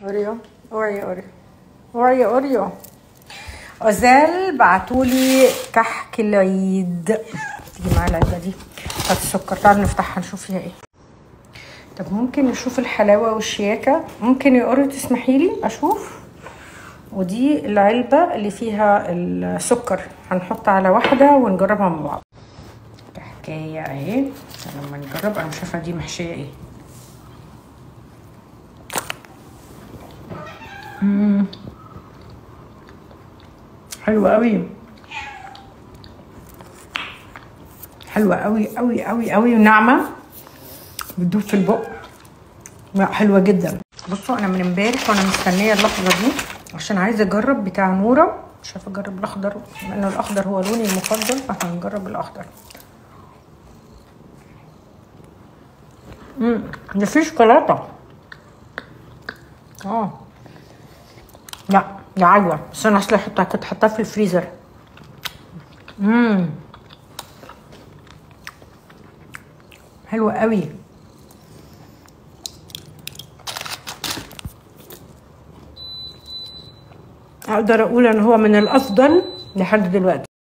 اوريو اوعي يا اوريو اوعي يا اوريو أزال بعتولي كحك العيد تيجي معايا العلبة دي بتاعت السكر تعالوا نفتحها نشوف فيها ايه طب ممكن نشوف الحلاوة والشياكة ممكن يا اوريو تسمحي لي اشوف ودي العلبة اللي فيها السكر هنحط على واحدة ونجربها مع بعض حكاية اهي لما نجرب انا مش عارفة دي محشية ايه مم. حلوة قوي حلوة قوي قوي قوي قوي وناعمة بتدوب في البق لا حلوة جدا بصوا انا من امبارح وانا مستنية اللحظة دي عشان عايزة اجرب بتاع نورة مش عارفة اجرب الاخضر لانه الاخضر هو لوني المفضل فهنجرب الاخضر امم ده فيه شوكولاتة اه لا ده عجوة بس انا اصلا حطها كنت حطها في الفريزر امم حلوة قوي اقدر اقول ان هو من الافضل لحد دلوقتي